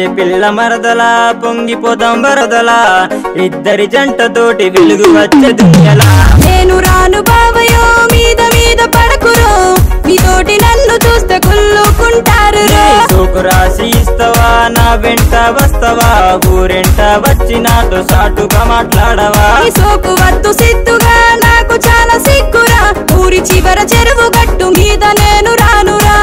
రాయి పిల్ల మరదలా పొంగిపోదాం వరదలా ఇద్దరి జంటతోటి వెలుగు వచ్చే దునియలా నేను రాను బావయో మీద మీద పడకురో మీతోటి నన్ను చూస్తే కుళ్ళుకుంటారు నీ సోకు రాసి ఇస్తావా నా వెంట వస్తావా ఊరెంట వచ్చి నాతో సాటుగా మాట్లాడవా ఈ సోకు వద్దు సిద్ధుగా నాకు చాలా సిగ్గురా ఊరి చివర చెరువు గట్టు మీద నేను రానురా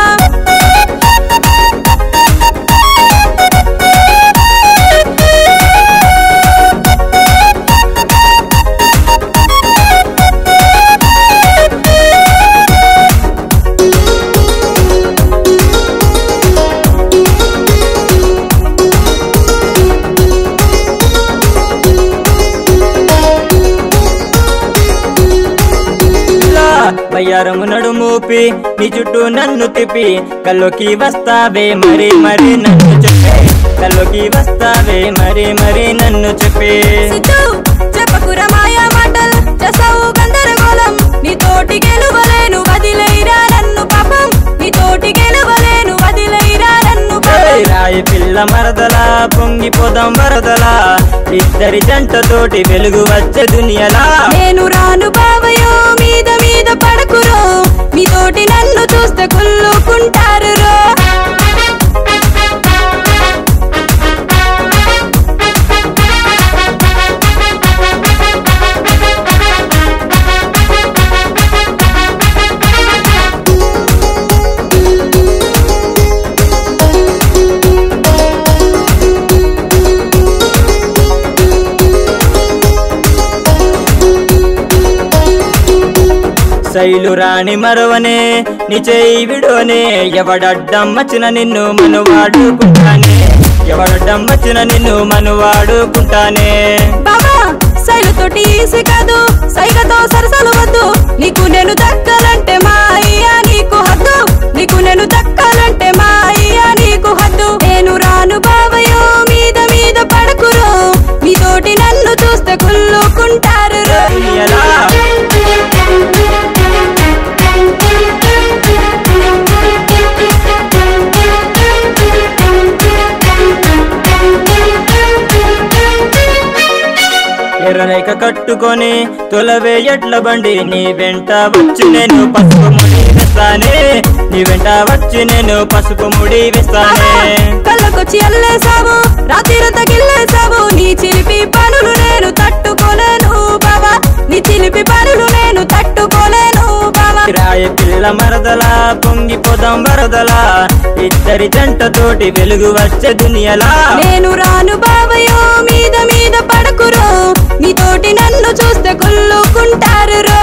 ఇలా బయ్యారము నడుమూపి నీ చుట్టూ నన్ను తిప్పి కల్లోకి వస్తావే మరి మరి నన్ను చెప్పే కల్లోకి వస్తావే మరి మరి నన్ను చెప్పే సిద్ధు చెప్పకురా మాయా మాటల్ చేసావు గందరగోళం నీతోటి గెలువలేను వదిలేరా నన్ను పాపం నీతోటి గెలువలేను వదిలేరా నన్ను పాపం రాయి పిల్ల మరదలా పొంగిపోదాం వరదలా ఇద్దరి జంటతోటి వెలుగు వచ్చే దునియలా నేను రాను బావయో మీద మీద పడకురో మీతోటి నన్ను చూస్తే కుళ్ళుకుంటారు రో శైలు రాణి మరవనే నీ చేయి విడోనే ఎవడడ్డమ్మచ్చిన నిన్ను మనువాడుకుంటానే ఎవడడ్డమ్మచ్చిన నిన్ను మనువాడుకుంటానే బాబా సైలుతోటి ఈసి కాదు సైగతో సరసలు వద్దు నీకు నేను దక్కాలంటే మా అయ్యా నీకు హద్దు నీకు నేను దక్కాలంటే మా అయ్యా నీకు హద్దు నేను రాను బావయో మీద మీద పడకురో మీతోటి నన్ను చూస్తే కుళ్ళుకుంటారు రో. ఎలా ఎర్రరేఖ కట్టుకొని తొలవే ఎడ్ల బండి నీ వెంట వచ్చి నేను పసుపు ముడి వేస్తానే నీ వెంట వచ్చి నేను పసుపు ముడి వేస్తానే కళ్ళకొచ్చి అల్లేసావు రాత్రిరంతా గిల్లేసావు నీ చిలిపి పనులు నేను తట్టుకోలేను బాబా నీ చిలిపి పనులు నేను తట్టుకోలేను బాబా రాయ పిల్ల మరదలా పొంగిపోదాం వరదలా ఇద్దరి జంటతోటి వెలుగు వచ్చే దునియలా నేను రాను బావయో మీద మీద పడకురో మీతోటి నన్ను చూస్తే కుళ్ళుకుంటారు రో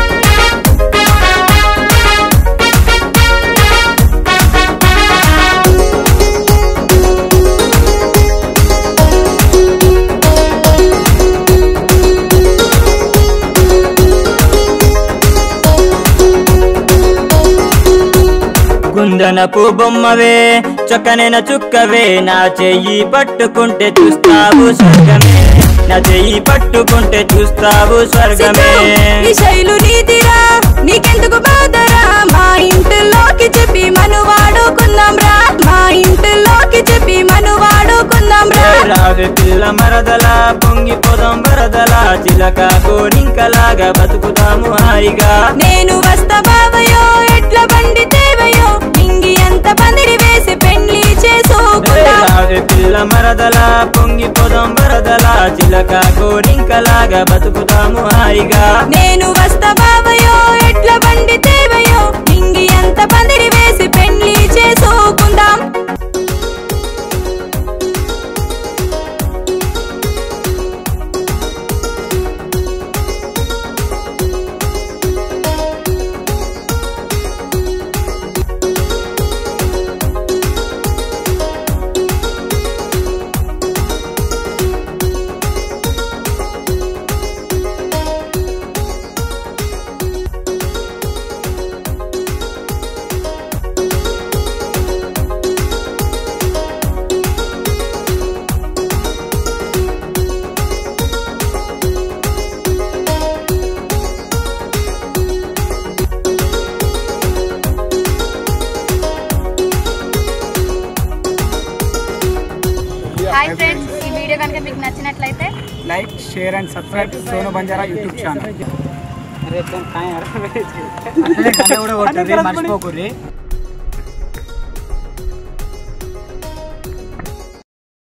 గుందనపు బొమ్మవే చొక్కనైన చుక్కవే నా చెయ్యి పట్టుకుంటే చూస్తావు స్వర్గమే నా చెయ్యి పట్టుకుంటే చూస్తావు స్వర్గమే ఈ శైలు నీతిరా నీకెందుకు బాధరా మా ఇంటిలోకి చెప్పి మను వాడుకుందాం రా మా ఇంటిలోకి చెప్పి మను వాడుకుందాం రా రావే పిల్ల మరదలా పొంగిపోదాం వరదలా చిలక కోరింకలాగా బతుకుతాము హాయిగా నేను వస్తా బావయో ఎట్ల బండి తేవయో ఇంగి ఎంత పందిరి వేసి పెండ్లి చేసుకోకుండా రావే పిల్ల మరదలా పొంగిపోదాం వరదలా చిలక కోరింకలాగా బతుకుతాము హాయిగా నేను వస్తా బావయో ఎట్ల బండి తేవయో ఇంగి ఎంత పందిరి వేసి పెండ్లి చేసుకుందాం కనుక మీకు నచ్చినట్లయితే like share and subscribe Sonu Banjara YouTube channel అట్లనే గంట కూడా కొట్టుర్రి మర్చిపోకుర్రి